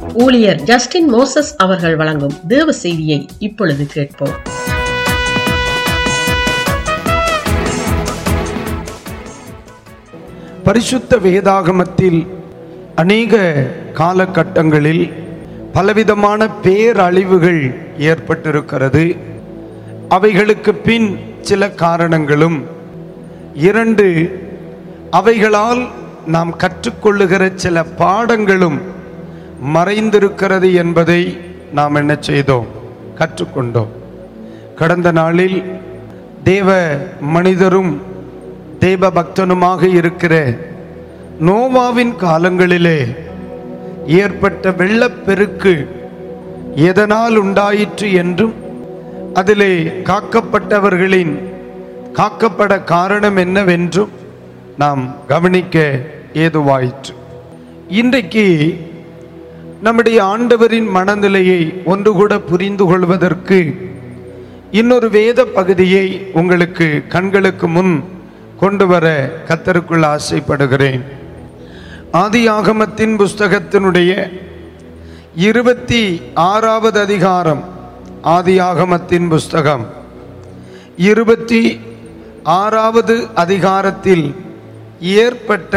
ஊழியர் Justin Moses அவர்கள் வழங்கும் தேவ செய்தியை இப்பொழுது கேட்போம் பரிசுத்த வேதாகமத்தில் அநேக காலகட்டங்களில் பலவிதமான பேரழிவுகள் ஏற்பட்டிருக்கிறது அவைகளுக்கு பின் சில காரணங்களும் இரண்டு அவைகளால் நாம் கற்றுக்கொள்ளுகிற சில பாடங்களும் மறைந்திருக்கிறது என்பதை நாம் என்ன செய்தோம் கற்றுக்கொண்டோம் கடந்த நாளில் தேவ மனிதரும் தேவ பக்தனுமாக இருக்கிற நோவாவின் காலங்களிலே ஏற்பட்ட வெள்ளப்பெருக்கு எதனால் உண்டாயிற்று என்றும் அதிலே காக்கப்பட்டவர்களின் காக்கப்பட காரணம் என்னவென்றும் நாம் கவனிக்க ஏதுவாயிற்று இன்றைக்கு நம்முடைய ஆண்டவரின் மனநிலையை ஒன்று கூட புரிந்து கொள்வதற்கு இன்னொரு வேத பகுதியை உங்களுக்கு கண்களுக்கு முன் கொண்டு வர கத்தருக்குள் ஆசைப்படுகிறேன் ஆதி ஆகமத்தின் புஸ்தகத்தினுடைய இருபத்தி ஆறாவது அதிகாரம் ஆதி ஆகமத்தின் புஸ்தகம் இருபத்தி ஆறாவது அதிகாரத்தில் ஏற்பட்ட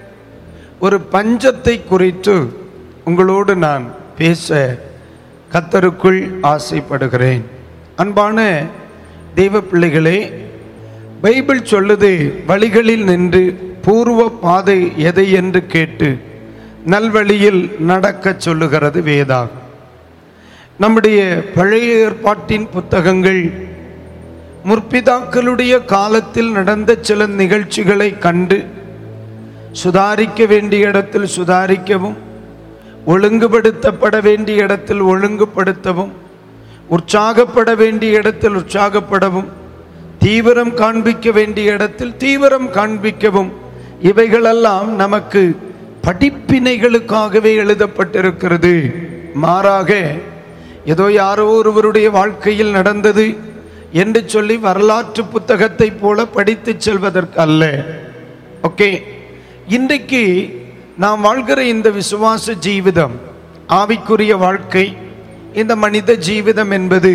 ஒரு பஞ்சத்தை குறித்து உங்களோடு நான் பேச கத்தருக்குள் ஆசைப்படுகிறேன் அன்பான தெய்வ பிள்ளைகளே பைபிள் சொல்லுது வழிகளில் நின்று பூர்வ பாதை எதை என்று கேட்டு நல்வழியில் நடக்கச் சொல்லுகிறது வேதாகம் நம்முடைய பழைய ஏற்பாட்டின் புத்தகங்கள் முற்பிதாக்களுடைய காலத்தில் நடந்த சில நிகழ்ச்சிகளை கண்டு சுதாரிக்க வேண்டிய இடத்தில் சுதாரிக்கவும் ஒழுங்குபடுத்தப்பட வேண்டிய இடத்தில் ஒழுங்குபடுத்தவும் உற்சாகப்பட வேண்டிய இடத்தில் உற்சாகப்படவும் தீவிரம் காண்பிக்க வேண்டிய இடத்தில் தீவிரம் காண்பிக்கவும் இவைகளெல்லாம் நமக்கு படிப்பினைகளுக்காகவே எழுதப்பட்டிருக்கிறது மாறாக ஏதோ யாரோ ஒருவருடைய வாழ்க்கையில் நடந்தது என்று சொல்லி வரலாற்று புத்தகத்தை போல படித்து செல்வதற்கு அல்ல ஓகே இன்றைக்கு நாம் வாழ்கிற இந்த விசுவாச ஜீவிதம் ஆவிக்குரிய வாழ்க்கை இந்த மனித ஜீவிதம் என்பது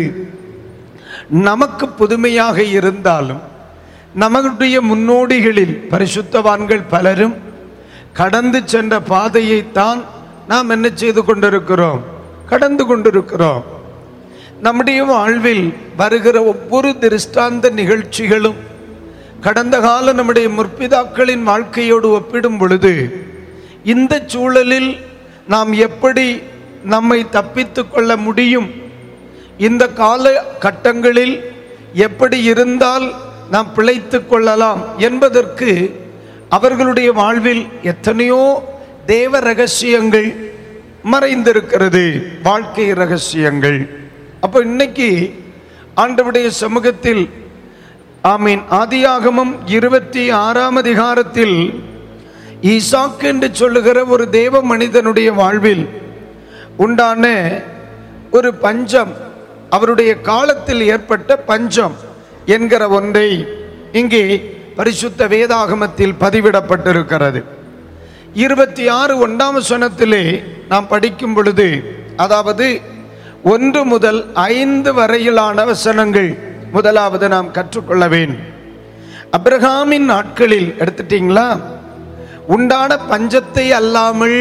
நமக்கு புதுமையாக இருந்தாலும் நம்முடைய முன்னோடிகளில் பரிசுத்தவான்கள் பலரும் கடந்து சென்ற பாதையைத்தான் நாம் என்ன செய்து கொண்டிருக்கிறோம் கடந்து கொண்டிருக்கிறோம் நம்முடைய வாழ்வில் வருகிற ஒவ்வொரு திருஷ்டாந்த நிகழ்ச்சிகளும் கடந்த கால நம்முடைய முற்பிதாக்களின் வாழ்க்கையோடு ஒப்பிடும் பொழுது இந்த சூழலில் நாம் எப்படி நம்மை தப்பித்து கொள்ள முடியும் இந்த கால கட்டங்களில் எப்படி இருந்தால் நாம் பிழைத்து கொள்ளலாம் என்பதற்கு அவர்களுடைய வாழ்வில் எத்தனையோ தேவ ரகசியங்கள் மறைந்திருக்கிறது வாழ்க்கை ரகசியங்கள் அப்போ இன்னைக்கு ஆண்டவுடைய சமூகத்தில் ஆமீன் ஆதியாகமம் இருபத்தி ஆறாம் அதிகாரத்தில் ஈசாக்கு என்று சொல்லுகிற ஒரு தேவ மனிதனுடைய வாழ்வில் உண்டான ஒரு பஞ்சம் அவருடைய காலத்தில் ஏற்பட்ட பஞ்சம் என்கிற ஒன்றை இங்கே பரிசுத்த வேதாகமத்தில் பதிவிடப்பட்டிருக்கிறது இருபத்தி ஆறு ஒன்றாம் வசனத்திலே நாம் படிக்கும் பொழுது அதாவது ஒன்று முதல் ஐந்து வரையிலான வசனங்கள் முதலாவது நாம் கற்றுக்கொள்ள வேண்டும் அப்ரஹாமின் நாட்களில் எடுத்துட்டீங்களா உண்டான பஞ்சத்தை அல்லாமல்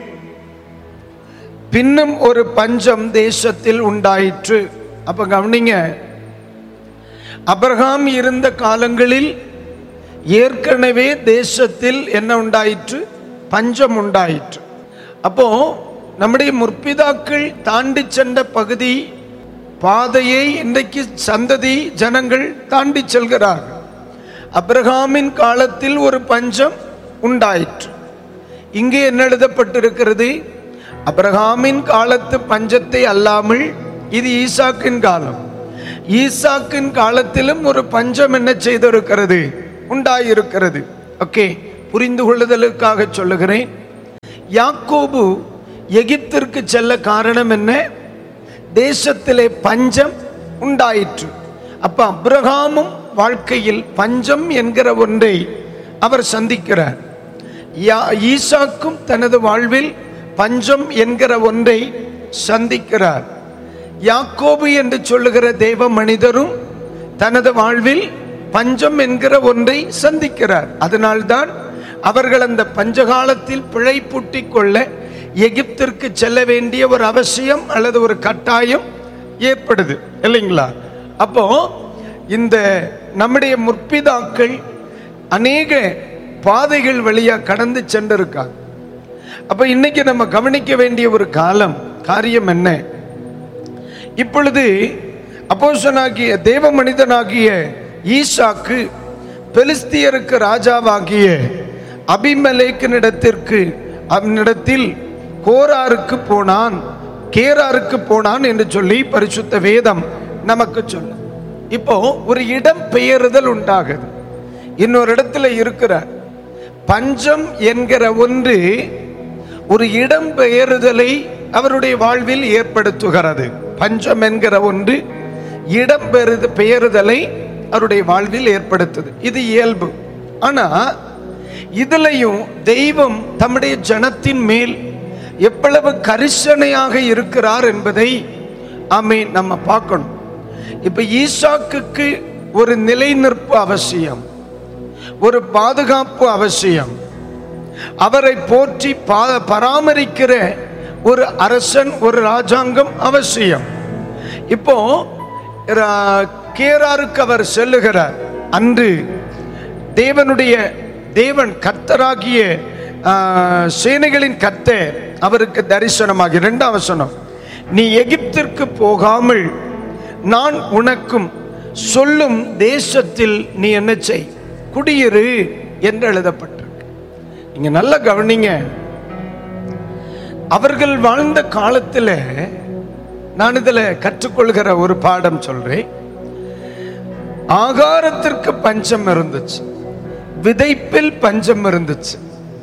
பின்னும் ஒரு பஞ்சம் தேசத்தில் உண்டாயிற்று அப்ப கவனிங்க அப்ரஹாம் இருந்த காலங்களில் ஏற்கனவே தேசத்தில் என்ன உண்டாயிற்று பஞ்சம் உண்டாயிற்று அப்போ நம்முடைய முற்பிதாக்கள் தாண்டி சென்ற பகுதி பாதையை இன்றைக்கு சந்ததி ஜனங்கள் தாண்டி செல்கிறார்கள் அப்ரஹாமின் காலத்தில் ஒரு பஞ்சம் உண்டாயிற்று இங்கே என்ன எழுதப்பட்டிருக்கிறது அப்ரஹாமின் காலத்து பஞ்சத்தை அல்லாமல் இது ஈசாக்கின் காலம் ஈசாக்கின் காலத்திலும் ஒரு பஞ்சம் என்ன செய்திருக்கிறது உண்டாயிருக்கிறது ஓகே புரிந்து கொள்ளுதலுக்காக சொல்லுகிறேன் யாக்கோபு எகிப்திற்கு செல்ல காரணம் என்ன தேசத்திலே பஞ்சம் உண்டாயிற்று அப்ப அப்ரஹாமும் வாழ்க்கையில் பஞ்சம் என்கிற ஒன்றை அவர் சந்திக்கிறார் யா- ஈசாக்கும் தனது வாழ்வில் பஞ்சம் என்கிற ஒன்றை சந்திக்கிறார் யாக்கோபு என்று சொல்லுகிற தேவ மனிதரும் தனது வாழ்வில் பஞ்சம் என்கிற ஒன்றை சந்திக்கிறார் அதனால்தான் அவர்கள் அந்த பஞ்சகாலத்தில் பிழை பூட்டிக் கொள்ள எகிப்திற்கு செல்ல வேண்டிய ஒரு அவசியம் அல்லது ஒரு கட்டாயம் ஏற்படுது இல்லைங்களா அப்போ இந்த நம்முடைய முற்பிதாக்கள் அநேக பாதைகள் வழியா கடந்து சென்றிருக்காங்க அப்ப இன்னைக்கு நம்ம கவனிக்க வேண்டிய ஒரு காலம் காரியம் என்ன இப்பொழுது அப்போசனாகிய தேவ மனிதனாகிய ஈசாக்கு பெலிஸ்தியருக்கு ராஜாவாகிய அபிமலேக்கினிடத்திற்கு அவனிடத்தில் கோராருக்கு போனான் கேராருக்கு போனான் என்று சொல்லி பரிசுத்த வேதம் நமக்கு சொல்லும் இப்போ ஒரு இடம் பெயருதல் உண்டாகுது இன்னொரு இடத்துல இருக்கிறார் பஞ்சம் என்கிற ஒன்று ஒரு இடம் பெயருதலை அவருடைய வாழ்வில் ஏற்படுத்துகிறது பஞ்சம் என்கிற ஒன்று இடம் பெறுது பெயருதலை அவருடைய வாழ்வில் ஏற்படுத்துது இது இயல்பு ஆனா இதுலயும் தெய்வம் தம்முடைய ஜனத்தின் மேல் எவ்வளவு கரிசனையாக இருக்கிறார் என்பதை ஆமே நம்ம பார்க்கணும் இப்ப ஈசாக்குக்கு ஒரு நிலைநிற்பு அவசியம் ஒரு பாதுகாப்பு அவசியம் அவரை போற்றி பா- பராமரிக்கிற ஒரு அரசன் ஒரு ராஜாங்கம் அவசியம் இப்போ ரா- கேராருக்கு அவர் செல்லுகிறார் அன்று தேவனுடைய தேவன் கர்த்தராகிய ஆ, சேனைகளின் கர்த்தர் அவருக்கு தரிசனமாகி இரண்டாம் வசனம் நீ எகிப்திற்கு போகாமல் நான் உனக்கும் சொல்லும் தேசத்தில் நீ என்ன செய் குடியிரு என்று எழுதப்பட்டிருக்கு நீங்க நல்லா கவனிங்க அவர்கள் வாழ்ந்த காலத்துல நான் இதுல கற்றுக்கொள்கிற ஒரு பாடம் சொல்றேன் ஆகாரத்திற்கு பஞ்சம் இருந்துச்சு விதைப்பில் பஞ்சம் இருந்துச்சு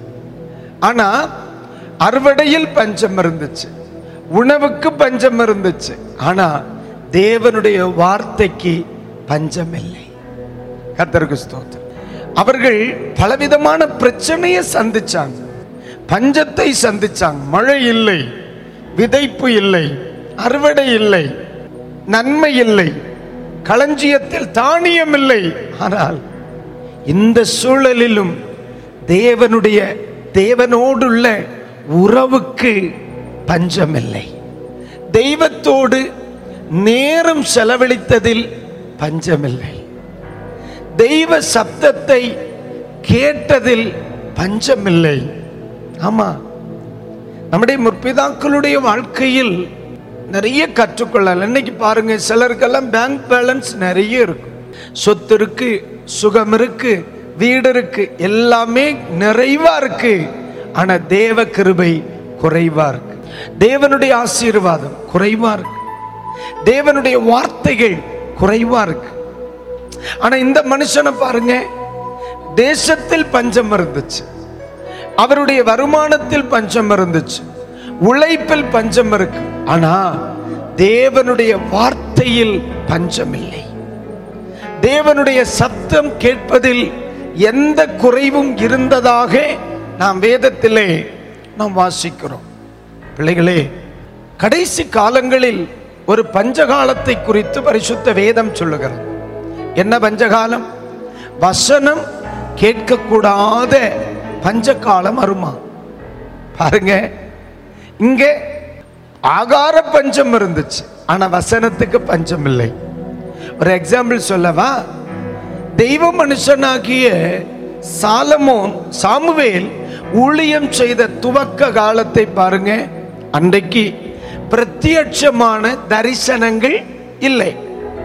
ஆனா அறுவடையில் பஞ்சம் இருந்துச்சு உணவுக்கு பஞ்சம் இருந்துச்சு ஆனா தேவனுடைய வார்த்தைக்கு பஞ்சம் இல்லை கர்த்தருக்கு ஸ்தோத்திரம் அவர்கள் பலவிதமான பிரச்சனையை சந்திச்சாங்க பஞ்சத்தை சந்திச்சாங்க மழை இல்லை விதைப்பு இல்லை அறுவடை இல்லை நன்மை இல்லை களஞ்சியத்தில் தானியம் இல்லை ஆனால் இந்த சூழலிலும் தேவனுடைய தேவனோடுள்ள உறவுக்கு பஞ்சமில்லை தெய்வத்தோடு நேரம் செலவழித்ததில் பஞ்சமில்லை தெய்வ சப்தத்தை கேட்டதில் பஞ்சமில்லை ஆமா நம்முடைய முற்பிதாக்களுடைய வாழ்க்கையில் நிறைய கற்றுக்கொள்ளலாம் இன்னைக்கு பாருங்க சிலருக்கெல்லாம் பேங்க் பேலன்ஸ் நிறைய இருக்கும் சொத்து இருக்கு சுகம் இருக்கு வீடு இருக்கு எல்லாமே நிறைவா இருக்கு ஆனா தேவ கிருபை குறைவா இருக்கு தேவனுடைய ஆசீர்வாதம் குறைவா இருக்கு தேவனுடைய வார்த்தைகள் குறைவா இருக்கு ஆனா இந்த மனுஷனை பாருங்க தேசத்தில் பஞ்சம் இருந்துச்சு அவருடைய வருமானத்தில் பஞ்சம் இருந்துச்சு உழைப்பில் பஞ்சம் இருக்கு ஆனா தேவனுடைய வார்த்தையில் பஞ்சம் இல்லை தேவனுடைய சத்தம் கேட்பதில் எந்த குறைவும் இருந்ததாக நாம் வேதத்திலே நாம் வாசிக்கிறோம் பிள்ளைகளே கடைசி காலங்களில் ஒரு பஞ்சகாலத்தை குறித்து பரிசுத்த வேதம் சொல்லுகிறது என்ன பஞ்சகாலம் வசனம் கேட்கக்கூடாத பஞ்சகாலம் வருமா பாருங்க இங்க ஆகார பஞ்சம் இருந்துச்சு ஆனா வசனத்துக்கு பஞ்சம் இல்லை ஒரு எக்ஸாம்பிள் சொல்லவா தெய்வ மனுஷனாகிய சாலமோன் சாமுவேல் ஊழியம் செய்த துவக்க காலத்தை பாருங்க அன்றைக்கு பிரத்யட்சமான தரிசனங்கள் இல்லை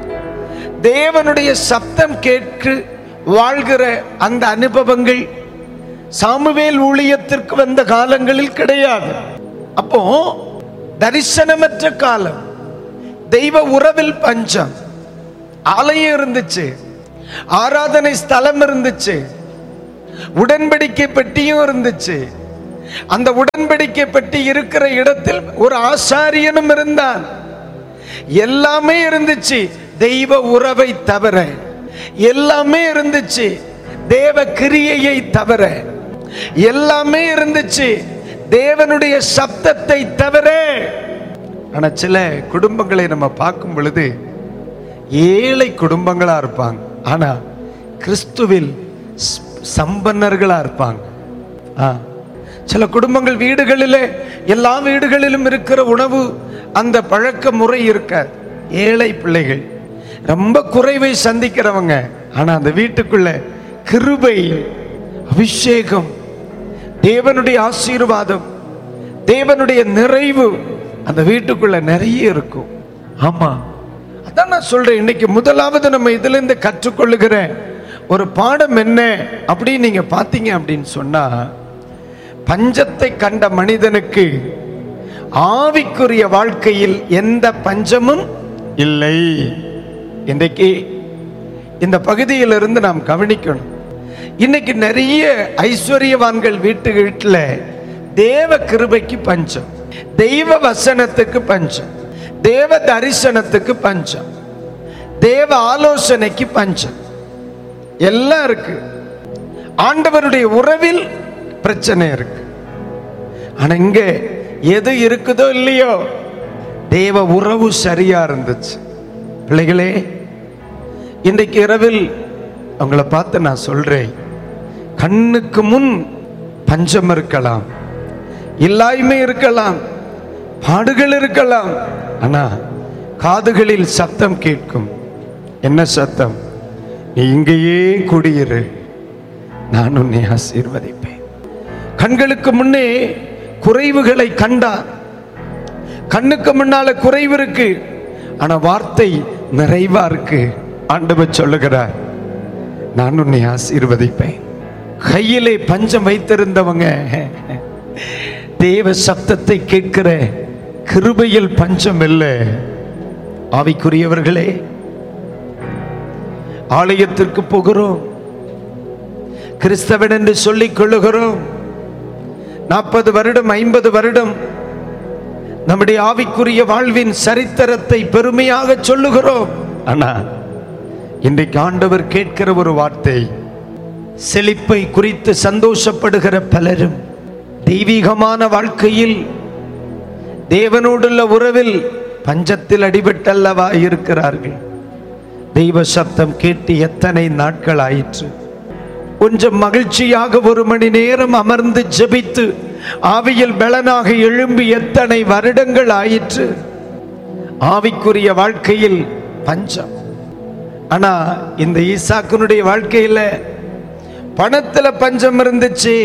தேவனுடைய சப்தம் கேட்கு வாழ்கிற அந்த அனுபவங்கள் சாமுவேல் ஊழியத்திற்கு வந்த காலங்களில் கிடையாது அப்போ தரிசனமற்ற காலம் தெய்வ உறவில் பஞ்சம் ஆலயம் இருந்துச்சு ஆராதனை ஸ்தலம் இருந்துச்சு உடன்படிக்கை பெட்டியும் இருந்துச்சு அந்த உடன்படிக்கை பெட்டி இருக்கிற இடத்தில் ஒரு ஆசாரியனும் இருந்தான் எல்லாமே இருந்துச்சு தெய்வ உறவை தவிர எல்லாமே இருந்துச்சு தேவ கிரியையை தவிர எல்லாமே இருந்துச்சு தேவனுடைய சப்தத்தை தவிர ஆனா சில குடும்பங்களை நம்ம பார்க்கும் பொழுது ஏழை குடும்பங்களா இருப்பாங்க ஆனா கிறிஸ்துவில் ஸ்- சம்பன்னர்களா இருப்பாங்க ஆ. சில குடும்பங்கள் வீடுகளிலே எல்லா வீடுகளிலும் இருக்கிற உணவு அந்த பழக்க முறை இருக்க ஏழை பிள்ளைகள் ரொம்ப குறைவை சந்திக்கிறவங்க ஆனா அந்த வீட்டுக்குள்ள கிருபை அபிஷேகம் தேவனுடைய ஆசீர்வாதம் தேவனுடைய நிறைவு அந்த வீட்டுக்குள்ள நிறைய இருக்கும் ஆமா அதான் நான் சொல்றேன் இன்னைக்கு முதலாவது நம்ம இதுல இருந்து கற்றுக்கொள்ளுகிற ஒரு பாடம் என்ன அப்படின்னு நீங்க பாத்தீங்க அப்படின்னு சொன்னா பஞ்சத்தை கண்ட மனிதனுக்கு ஆவிக்குரிய வாழ்க்கையில் எந்த பஞ்சமும் இல்லை இன்றைக்கு இந்த பகுதியிலிருந்து நாம் கவனிக்கணும் இன்னைக்கு நிறைய ஐஸ்வர்யவான்கள் வீட்டு வீட்டில் தேவ கிருபைக்கு பஞ்சம் தெய்வ வசனத்துக்கு பஞ்சம் தேவ தரிசனத்துக்கு பஞ்சம் தேவ ஆலோசனைக்கு பஞ்சம் எல்லாம் இருக்கு ஆண்டவருடைய உறவில் பிரச்சனை இருக்கு ஆனா இங்க எது இருக்குதோ இல்லையோ தேவ உறவு சரியா இருந்துச்சு பிள்ளைகளே இன்றைக்கு இரவில் உங்களை பார்த்து நான் சொல்றேன் கண்ணுக்கு முன் பஞ்சம் இருக்கலாம் இல்லாய்மை இருக்கலாம் பாடுகள் இருக்கலாம் ஆனா காதுகளில் சத்தம் கேட்கும் என்ன சத்தம் நீ இங்கேயே குடியிரு நான் உன்னை ஆசீர்வதிப்பேன் கண்களுக்கு முன்னே குறைவுகளை கண்டார் கண்ணுக்கு முன்னால குறைவு இருக்கு ஆனா வார்த்தை நிறைவா இருக்கு ஆண்டவர் சொல்லுகிறார் நான் உன்னை ஆசீர்வதிப்பேன் கையிலே பஞ்சம் வைத்திருந்தவங்க தேவ சத்தத்தை கேட்கிற கிருபையில் பஞ்சம் இல்லை ஆவிக்குரியவர்களே ஆலயத்திற்கு போகிறோம் கிறிஸ்தவன் என்று சொல்லிக் கொள்ளுகிறோம் நாற்பது வருடம் ஐம்பது வருடம் நம்முடைய ஆவிக்குரிய வாழ்வின் சரித்திரத்தை பெருமையாக சொல்லுகிறோம் ஆனா இன்றைக்கு ஆண்டவர் கேட்கிற ஒரு வார்த்தை செழிப்பை குறித்து சந்தோஷப்படுகிற பலரும் தெய்வீகமான வாழ்க்கையில் தேவனோடுள்ள உறவில் பஞ்சத்தில் அடிபட்டல்லவா இருக்கிறார்கள் தெய்வ சத்தம் கேட்டு எத்தனை நாட்கள் ஆயிற்று கொஞ்சம் மகிழ்ச்சியாக ஒரு மணி நேரம் அமர்ந்து ஜெபித்து ஆவியில் பலனாக எழும்பி எத்தனை வருடங்கள் ஆயிற்று ஆவிக்குரிய வாழ்க்கையில் பஞ்சம் ஆனா இந்த ஈசாக்குனுடைய வாழ்க்கையில பணத்துல பஞ்சம் இருந்துச்சு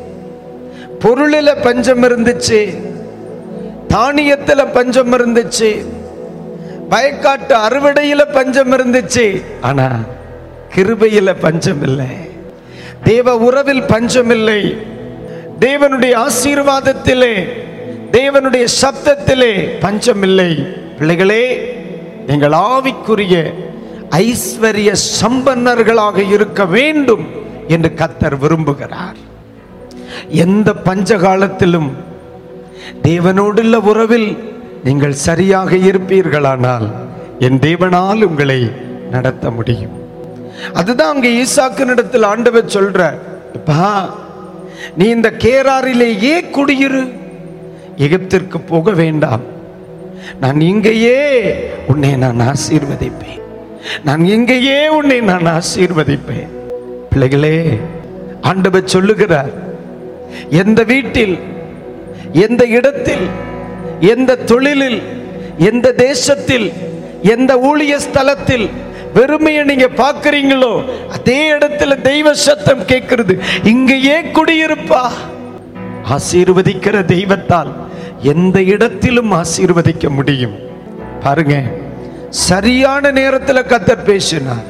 பொருளில பஞ்சம் இருந்துச்சு தானியத்துல பஞ்சம் இருந்துச்சு வயக்காட்டு அறுவடையில பஞ்சம் இருந்துச்சு ஆனா கிருபையில பஞ்சம் இல்லை தேவ உறவில் பஞ்சம் இல்லை தேவனுடைய ஆசீர்வாதத்திலே தேவனுடைய சப்தத்திலே பஞ்சம் இல்லை பிள்ளைகளே எங்கள் ஆவிக்குரிய ஐஸ்வர்ய சம்பன்னர்களாக இருக்க வேண்டும் என்று கத்தர் விரும்புகிறார் எந்த பஞ்ச காலத்திலும் தேவனோடுள்ள உறவில் நீங்கள் சரியாக இருப்பீர்களானால் என் தேவனால் உங்களை நடத்த முடியும் அதுதான் அங்க ஈசாக்கினிடத்தில் ஆண்டவர் சொல்ற "அப்பா, நீ இந்த கேராரிலேயே குடியிரு எகிப்திற்கு போக வேண்டாம் நான் இங்கேயே உன்னை நான் ஆசீர்வதிப்பேன் நான் இங்கேயே உன்னை நான் ஆசீர்வதிப்பேன் பிள்ளைகளே ஆண்டவர் சொல்லுகிறார் எந்த வீட்டில் எந்த இடத்தில் எந்த தொழிலில் எந்த தேசத்தில் எந்த ஊழிய ஸ்தலத்தில் வெறுமையை நீங்க பார்க்கறீங்களோ அதே இடத்துல தெய்வ சத்தம் கேட்கிறது இங்கேயே குடியிருப்பா ஆசீர்வதிக்கிற தெய்வத்தால் எந்த இடத்திலும் ஆசீர்வதிக்க முடியும் பாருங்க சரியான நேரத்தில் கத்தர் பேசினார்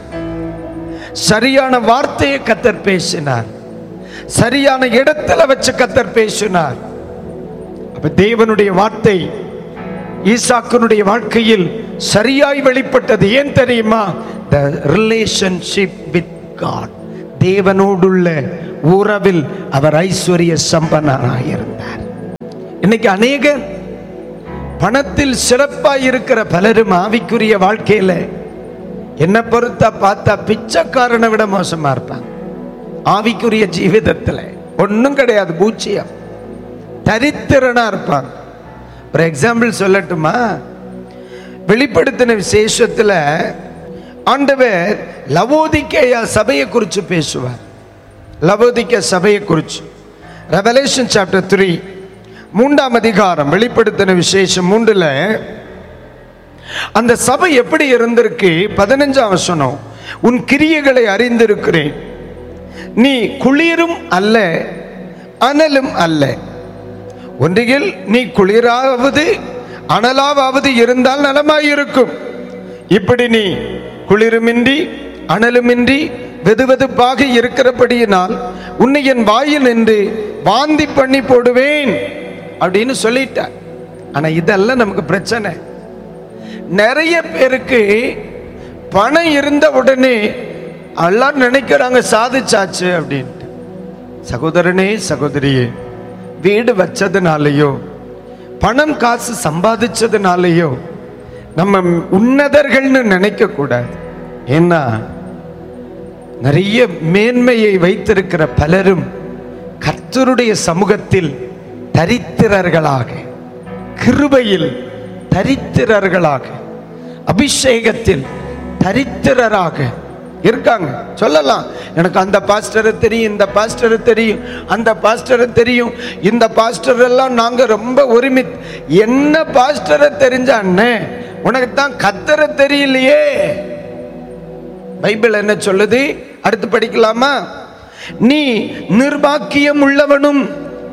சரியான வார்த்தையை கத்தர் பேசினார் சரியான இடத்துல வச்சு கத்தர் பேசினார் அப்ப தேவனுடைய வார்த்தை ஈசாக்கனுடைய வாழ்க்கையில் சரியாய் வெளிப்பட்டது ஏன் தெரியுமா த ரிலேஷன்ஷிப் வித் காட் தேவனோடுள்ள உறவில் அவர் ஐஸ்வர்ய சம்பன்னராக இருந்தார் இன்னைக்கு அநேகர் பணத்தில் சிறப்பாய் இருக்கிற பலரும் ஆவிக்குரிய வாழ்க்கையில என்ன பொறுத்தா பார்த்தா பிச்சைக்காரனை விட மோசமா இருப்பாங்க ஆவிக்குரிய ஜீவிதத்துல ஒண்ணும் கிடையாது பூச்சியம் தரித்திரனா இருப்பாங்க ஒரு எக்ஸாம்பிள் சொல்லட்டுமா வெளிப்படுத்தின விசேஷத்துல ஆண்டவர் லவோதிக்கேயா சபையை குறித்து பேசுவார் லவோதிக்க சபையை குறித்து ரெவலேஷன் சாப்டர் த்ரீ மூன்றாம் அதிகாரம் வெளிப்படுத்தின விசேஷம் மூன்றுல அந்த சபை எப்படி இருந்திருக்கு பதினஞ்சாம் வசனம் உன் கிரியைகளை அறிந்திருக்கிறேன் நீ குளிரும் அல்ல அனலும் அல்ல ஒன்றில் நீ குளிராவது அனலாவது இருந்தால் நலமாயிருக்கும் இப்படி நீ குளிருமின்றி அனலுமின்றி வெதுவெதுப்பாக இருக்கிறபடியினால் உன்னை என் வாயில் நின்று வாந்தி பண்ணி போடுவேன் அப்படின்னு சொல்லிட்டார் ஆனா இதெல்லாம் நமக்கு பிரச்சனை நிறைய பேருக்கு பணம் இருந்த உடனே எல்லாம் நினைக்கிறாங்க சாதிச்சாச்சு அப்படின்ட்டு சகோதரனே சகோதரியே வீடு வச்சதுனாலயோ பணம் காசு சம்பாதிச்சதுனாலயோ நம்ம உன்னதர்கள்னு நினைக்க கூடாது ஏன்னா நிறைய மேன்மையை வைத்திருக்கிற பலரும் கர்த்தருடைய சமூகத்தில் தரித்திரர்களாக கிருபையில் தரித்திரர்களாக அபிஷேகத்தில் தரித்திரராக இருக்காங்க சொல்லலாம் எனக்கு அந்த பாஸ்டரை தெரியும் இந்த பாஸ்டரை தெரியும் அந்த பாஸ்டரை தெரியும் இந்த பாஸ்டர் எல்லாம் நாங்க ரொம்ப ஒருமி என்ன பாஸ்டரை தெரிஞ்ச அண்ணே உனக்கு தான் கத்தரை தெரியலையே பைபிள் என்ன சொல்லுது அடுத்து படிக்கலாமா நீ நிர்பாக்கியம் உள்ளவனும்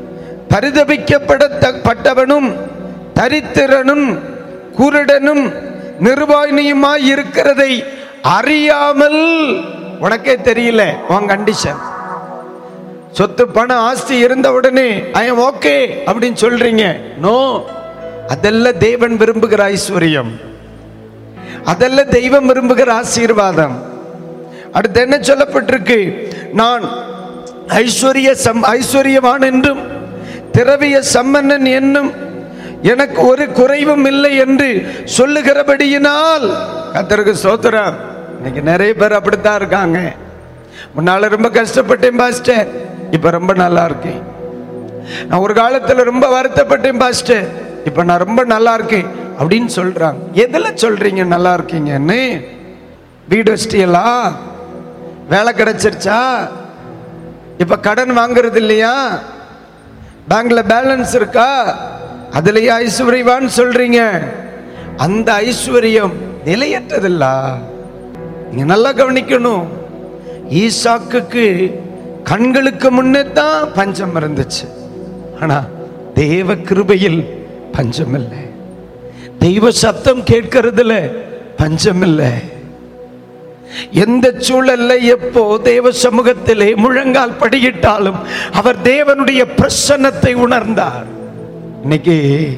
பரிதபிக்கப்படப்பட்டவனும் தரித்திரனும் குருடனும் நிர்வாணியுமாய் இருக்கிறதை அறியாமல் உனக்கே தெரியல உன் கண்டிஷன் சொத்து பணம் ஆஸ்தி இருந்த உடனே ஐ எம் ஓகே அப்படின்னு சொல்றீங்க நோ அதெல்லாம் தேவன் விரும்புகிற ஐஸ்வர்யம் அதெல்லாம் தெய்வம் விரும்புகிற ஆசீர்வாதம் அடுத்து என்ன சொல்லப்பட்டிருக்கு நான் ஐஸ்வர்ய சம் ஐஸ்வர்யவான் என்றும் திரவிய சம்பன்னன் என்னும் எனக்கு ஒரு குறைவும் இல்லை என்று சொல்லுகிறபடியினால் கத்தருக்கு சோத்திரம் இன்னைக்கு நிறைய பேர் அப்படித்தான் இருக்காங்க முன்னால ரொம்ப கஷ்டப்பட்டேன் பாஸ்டர் இப்ப ரொம்ப நல்லா இருக்கேன் நான் ஒரு காலத்துல ரொம்ப வருத்தப்பட்டேன் பாஸ்டர் இப்ப நான் ரொம்ப நல்லா இருக்கேன் அப்படின்னு சொல்றாங்க எதுல சொல்றீங்க நல்லா இருக்கீங்கன்னு வீடு வச்சிட்டீங்களா வேலை கிடைச்சிருச்சா இப்ப கடன் வாங்குறது இல்லையா பேங்க்ல பேலன்ஸ் இருக்கா அதுலயே ஐஸ்வர்யவான் சொல்றீங்க அந்த ஐஸ்வர்யம் நிலையற்றதில்ல நீங்க நல்லா கவனிக்கணும் ஈசாக்குக்கு கண்களுக்கு முன்னே தான் பஞ்சம் இருந்துச்சு ஆனா தேவ கிருபையில் பஞ்சம் இல்லை தெய்வ சத்தம் கேட்கறதுல பஞ்சம் இல்லை எந்த சூழல்ல எப்போ தேவ சமூகத்திலே முழங்கால் படியிட்டாலும் அவர் தேவனுடைய பிரசன்னத்தை உணர்ந்தார் இன்னைக்கு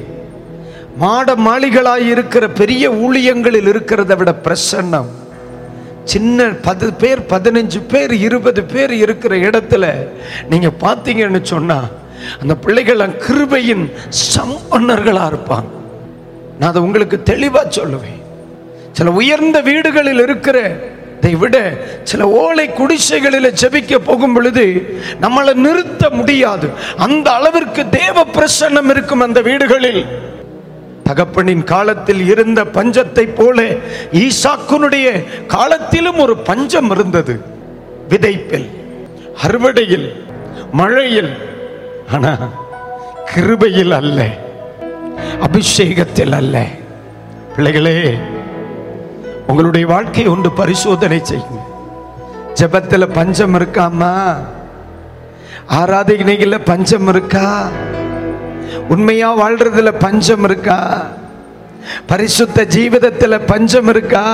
மாட மாளிகளாய் இருக்கிற பெரிய ஊழியங்களில் இருக்கிறத விட பிரசன்னம் சின்ன பத்து பேர் பதினஞ்சு பேர் இருபது பேர் இருக்கிற இடத்துல நீங்க பார்த்தீங்கன்னு சொன்னா அந்த பிள்ளைகள் கிருபையின் சம்பன்னர்களா இருப்பாங்க நான் அதை உங்களுக்கு தெளிவா சொல்லுவேன் சில உயர்ந்த வீடுகளில் இருக்கிற இதை விட சில ஓலை குடிசைகளில் ஜெபிக்க போகும் பொழுது நம்மளை நிறுத்த முடியாது அந்த அளவிற்கு தேவ பிரசன்னம் இருக்கும் அந்த வீடுகளில் தகப்பனின் காலத்தில் இருந்த பஞ்சத்தை போல ஈசாக்குனுடைய காலத்திலும் ஒரு பஞ்சம் இருந்தது விதைப்பில் அறுவடையில் மழையில் ஆனா கிருபையில் அல்ல அபிஷேகத்தில் அல்ல பிள்ளைகளே உங்களுடைய வாழ்க்கை ஒன்று பரிசோதனை செய்யுங்க ஜெபத்துல பஞ்சம் இருக்காமா ஆராதனைகள்ல பஞ்சம் இருக்கா உண்மையா வாழ்றதுல பஞ்சம் இருக்கா பரிசுத்த ஜீவிதத்துல பஞ்சம் இருக்கா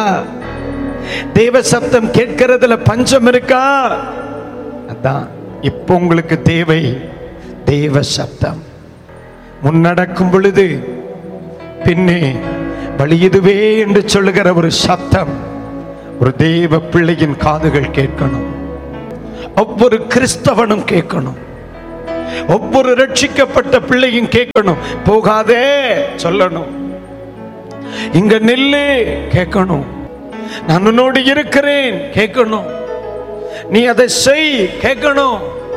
தேவ சப்தம் கேட்கறதுல பஞ்சம் இருக்கா அதான் இப்போ உங்களுக்கு தேவை தேவ சப்தம் முன்னடக்கும் பொழுது பின்னே வழி இதுவே என்று சொல்லுகிற ஒரு சத்தம் ஒரு தேவ பிள்ளையின் காதுகள் கேட்கணும் ஒவ்வொரு கிறிஸ்தவனும் கேட்கணும் ஒவ்வொரு ரட்சிக்கப்பட்ட பிள்ளையும் கேட்கணும் போகாதே சொல்லணும் இங்க நில்லு கேட்கணும் நான் உன்னோடு இருக்கிறேன் கேட்கணும் நீ அதை செய் கேட்கணும்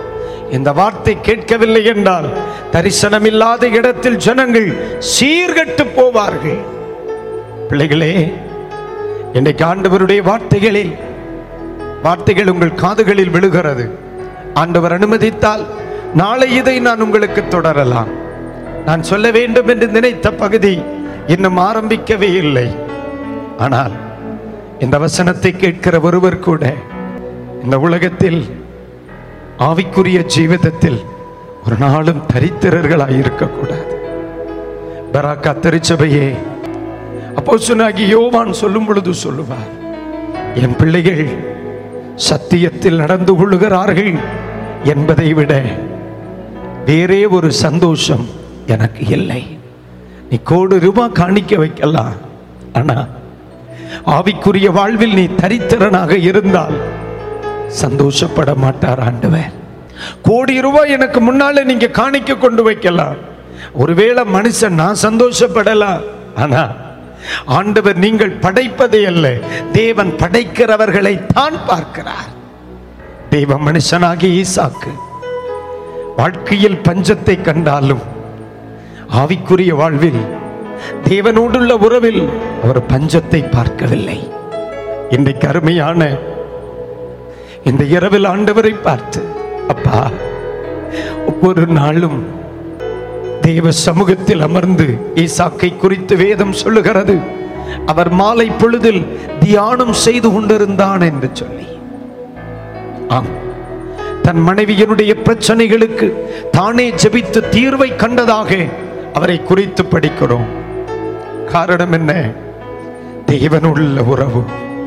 இந்த வார்த்தை கேட்கவில்லை என்றால் தரிசனமில்லாத இடத்தில் ஜனங்கள் சீர்கட்டு போவார்கள் பிள்ளைகளே இன்றைக்கு ஆண்டவருடைய வார்த்தைகளில் வார்த்தைகள் உங்கள் காதுகளில் விழுகிறது ஆண்டவர் அனுமதித்தால் நாளை இதை நான் உங்களுக்கு தொடரலாம் நான் சொல்ல வேண்டும் என்று நினைத்த பகுதி இன்னும் ஆரம்பிக்கவே இல்லை ஆனால் இந்த வசனத்தை கேட்கிற ஒருவர் கூட இந்த உலகத்தில் ஆவிக்குரிய ஜீவிதத்தில் ஒரு நாளும் தரித்திரர்களாய் இருக்கக்கூடாது பராக்கா திருச்சபையே அப்போ சொன்னாகி யோவான் சொல்லும் பொழுது சொல்லுவார் என் பிள்ளைகள் சத்தியத்தில் நடந்து கொள்ளுகிறார்கள் என்பதை விட வேறே ஒரு சந்தோஷம் எனக்கு இல்லை நீ கோடி ரூபாய் காணிக்க வைக்கலாம் ஆனா ஆவிக்குரிய வாழ்வில் நீ தரித்திரனாக இருந்தால் சந்தோஷப்பட மாட்டார் ஆண்டவர் கோடி ரூபாய் எனக்கு முன்னால நீங்க காணிக்க கொண்டு வைக்கலாம் ஒருவேளை மனுஷன் நான் சந்தோஷப்படலாம் ஆனா ஆண்டவர் நீங்கள் படைப்பதே அல்ல தேவன் படைக்கிறவர்களை தான் பார்க்கிறார் தேவ மனுஷனாகி ஈசாக்கு வாழ்க்கையில் பஞ்சத்தை கண்டாலும் ஆவிக்குரிய வாழ்வில் தேவனோடுள்ள உறவில் அவர் பஞ்சத்தை பார்க்கவில்லை இன்றைக்கு அருமையான இந்த இரவில் ஆண்டவரை பார்த்து அப்பா ஒவ்வொரு நாளும் தேவ சமூகத்தில் அமர்ந்து ஈசாக்கை குறித்து வேதம் சொல்லுகிறது அவர் மாலை பொழுதில் தியானம் செய்து கொண்டிருந்தான் என்று சொல்லி ஆம் தன் மனைவியனுடைய பிரச்சனைகளுக்கு தானே ஜெபித்து தீர்வை கண்டதாக அவரை குறித்து படிக்கிறோம் காரணம் என்ன தேவனுள்ள உறவு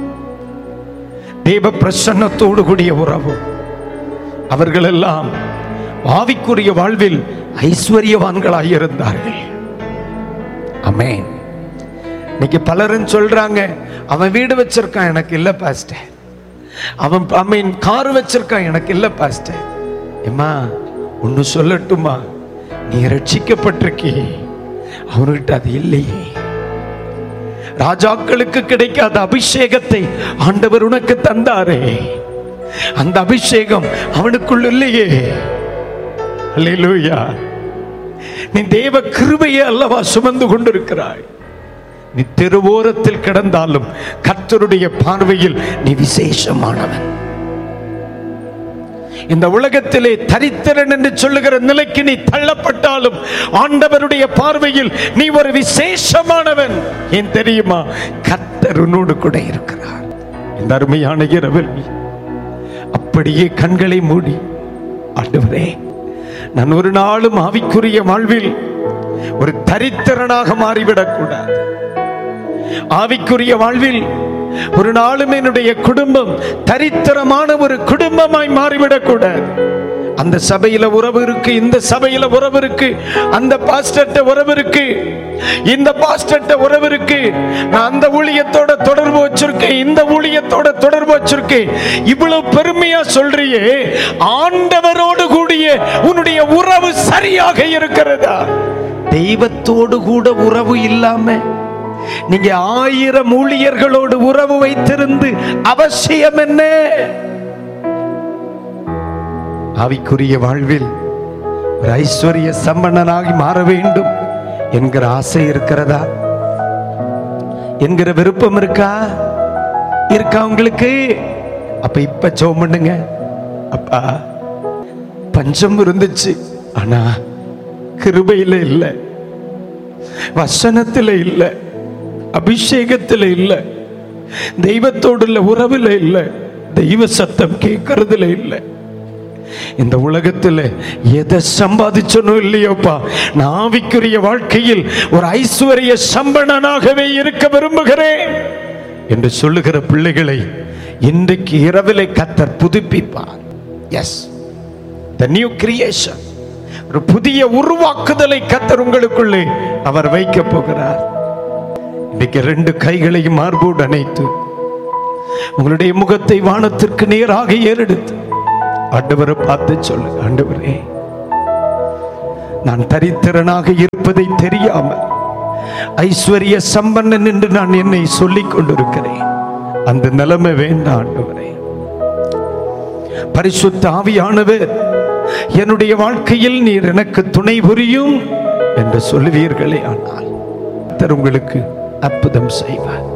தேவ பிரசன்னத்தோடு கூடிய உறவு அவர்களெல்லாம் ஆவிக்குரிய வாழ்வில் ஐஸ்வர்யவான்களாய் இருந்தார்கள் அமேன் இன்னைக்கு பலரும் சொல்றாங்க அவன் வீடு வச்சிருக்கான் எனக்கு இல்ல பாஸ்டர் அவன் ஐ மீன் கார் வச்சிருக்கான் எனக்கு இல்ல பாஸ்டர் ஏம்மா ஒன்னு சொல்லட்டுமா நீ ரட்சிக்கப்பட்டிருக்கே அவன்கிட்ட அது இல்லையே ராஜாக்களுக்கு கிடைக்காத அபிஷேகத்தை ஆண்டவர் உனக்கு தந்தாரே அந்த அபிஷேகம் அவனுக்குள் இல்லையே அல்லேலூயா நீ தேவ கிருபையை அல்லவா சுமந்து கொண்டிருக்கிறாய் நீ தெருவோரத்தில் கிடந்தாலும் கர்த்தருடைய பார்வையில் நீ விசேஷமானவன் இந்த உலகத்திலே தரித்திரன் என்று சொல்லுகிற நிலைக்கு நீ தள்ளப்பட்டாலும் ஆண்டவருடைய பார்வையில் நீ ஒரு விசேஷமானவன் ஏன் தெரியுமா கர்த்தர் உன்னோடு கூட இருக்கிறார் இந்த அருமையான இரவில் அப்படியே கண்களை மூடி ஆண்டவரே நான் ஒரு நாளும் ஆவிக்குரிய வாழ்வில் ஒரு தரித்திரனாக மாறிவிடக் கூடாது ஆவிக்குரிய வாழ்வில் ஒரு நாளும் என்னுடைய குடும்பம் தரித்திரமான ஒரு குடும்பமாய் மாறிவிடக் கூடாது அந்த சபையில உறவு இருக்கு இந்த சபையில உறவு இருக்கு அந்த பாஸ்டர்ட்ட உறவு இருக்கு இந்த பாஸ்டர்ட்ட உறவு இருக்கு நான் அந்த ஊழியத்தோட தொடர்பு வச்சிருக்கேன் இந்த ஊழியத்தோட தொடர்பு வச்சிருக்கேன் இவ்வளவு பெருமையா சொல்றியே ஆண்டவரோடு கூடிய உன்னுடைய உறவு சரியாக இருக்கிறதா தெய்வத்தோடு கூட உறவு இல்லாம நீங்க ஆயிரம் ஊழியர்களோடு உறவு வைத்திருந்து அவசியம் என்ன ஆவிக்குரிய வாழ்வில் ஒரு ஐஸ்வர்ய சம்பன்னனாகி மாற வேண்டும் என்கிற ஆசை இருக்கிறதா என்கிற விருப்பம் இருக்கா இருக்கா உங்களுக்கு அப்ப இப்ப ஜெபம் பண்ணுங்க அப்பா பஞ்சம் இருந்துச்சு ஆனா கிருபையில இல்லை வசனத்துல இல்லை அபிஷேகத்துல இல்லை தெய்வத்தோடுள்ள உறவுல இல்லை தெய்வ சத்தம் கேட்கறதுல இல்லை இந்த உலகத்துல எதை சம்பாதிச்சனும் இல்லையோப்பா நான் ஆவிக்குரிய வாழ்க்கையில் ஒரு ஐஸ்வர்ய சம்பளனாகவே இருக்க விரும்புகிறேன் என்று சொல்லுகிற பிள்ளைகளை இன்றைக்கு இரவிலே கத்தர் புதுப்பிப்பார் எஸ் த நியூ கிரியேஷன் ஒரு புதிய உருவாக்குதலை கத்தர் உங்களுக்குள்ளே அவர் வைக்க போகிறார் இன்னைக்கு ரெண்டு கைகளையும் மார்போடு அணைத்து உங்களுடைய முகத்தை வானத்திற்கு நேராக ஏறெடுத்து ஆண்டவரை பார்த்து சொல்லு ஆண்டவரே நான் தரித்திரனாக இருப்பதை தெரியாமல் ஐஸ்வர்ய சம்பன்னன் என்று நான் என்னை சொல்லிக் கொண்டிருக்கிறேன் அந்த நிலைமை வேண்டாம் ஆண்டவரே பரிசுத்த ஆவியானவர் என்னுடைய வாழ்க்கையில் நீர் எனக்கு துணை புரியும் என்று சொல்லுவீர்களே ஆனால் கர்த்தர் உங்களுக்கு அற்புதம் செய்வார்